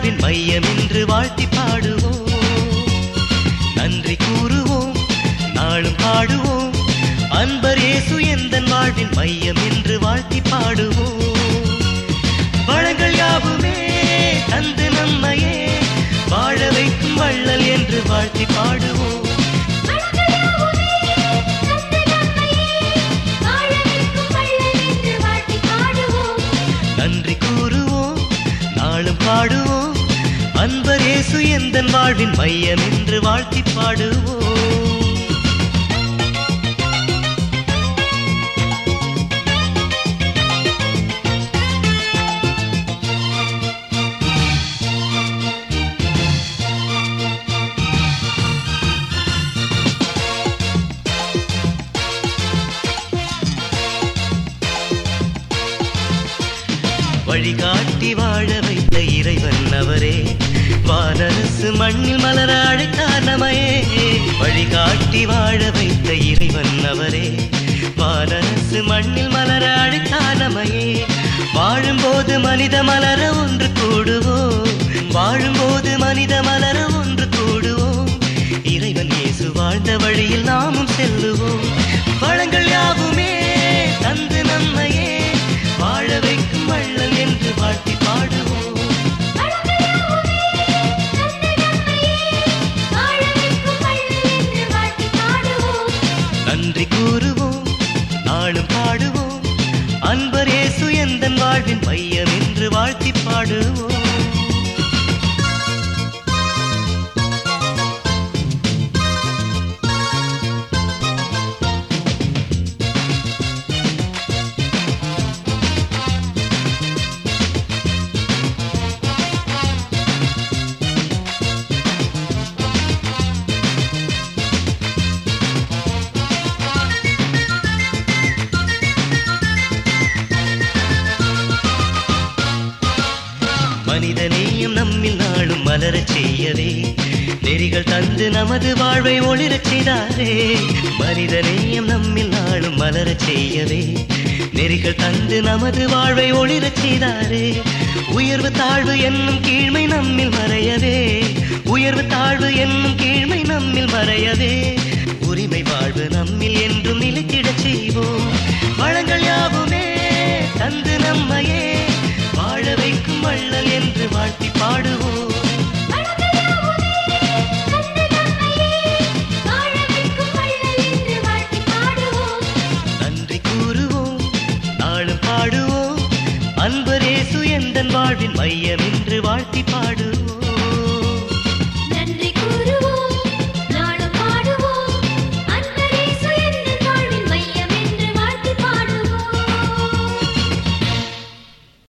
வாழ்வின் மையம் என்று வாழ்த்தி பாடுவோம் நன்றி கூறுவோம் நாளும் பாடுவோம் அன்பர் இயேசு எந்தன் வாழ்வின் மையம் என்று வாழ்த்தி பாடுவோம் வளங்கள் யாவுமே தந்து நம்மையே வாழ வைக்கும் வள்ளல் என்று வாழ்த்தி பாடுவோம் வளங்கள் யாவுமே தந்து நம்மையே வாழ வைக்கும் வள்ளல் என்று வாழ்த்தி பாடுவோம் நன்றி கூறுவோம் நாளும் பாடுவோம் அன்பர் இயேசு எந்தன் வாழ்வின் மையம் என்று வாழ்த்தி பாடுவோம் வழிகாட்டி வாழ வைத்த இறைவன் அவரே வானரசு மண்ணில் மலர அழைத்தார் நமையே வழிகாட்டி வாழ வைத்த இறைவன் அவரே வானரசு மண்ணில் மலர அழைத்தார் நமையே வாழும்போது மனித மலர ஒன்று கூடுவோம் வாழும்போது மனித மலர ஒன்று கூடுவோம் இறைவன் இயேசு வாழ்ந்த வழியில் நாமும் செல்லுவோம் வளங்கள் யாவுமே தந்து நம்மையே வாழ வைக்கும் வள்ளல் என்று வாழ்த்தி பாடுவோம் வளங்கள் யாவுமே தந்து நம்மையே வாழ வைக்கும் வள்ளல் என்று வாழ்த்தி பாடுவோம் நன்றி கூறுவோம் நாளும் பாடுவோம் அன்பர் இயேசு எந்தன் வாழ்வின் மையம் என்று வாழ்த்தி பாடுவோம் மனிதநேயம் நம்மில் நாளும் மலரச் செய்யவே நெறிகள் தந்து நமது வாழ்வை ஒளிரச் செய்தாரே மனிதநேயம் நம்மில் நாளும் மலரச் செய்யவே நெறிகள் தந்து நமது வாழ்வை ஒளிரச் செய்தாரே உயர்வு தாழ்வு என்னும் கீழ்மை நம்மில் மறையவே உயர்வு தாழ்வு என்னும் கீழ்மை நம்மில் மறையவே உரிமை வாழ்வு நம்மில் என்றும் நிலைத்திடச் செய்வோம் வளங்கள் யாவுமே தந்து நம்மையே வாழ வைக்கும் வள்ளல் என்று வாழ்த்தி பாடுவோம் வளங்கள் யாவுமே தந்து நம்மையே வாழ வைக்கும் வள்ளல் என்று வாழ்த்தி பாடுவோம் நன்றி கூறுவோம் நாளும் பாடுவோம் அன்பரேசு எந்தன் வாழ்வின் மையம்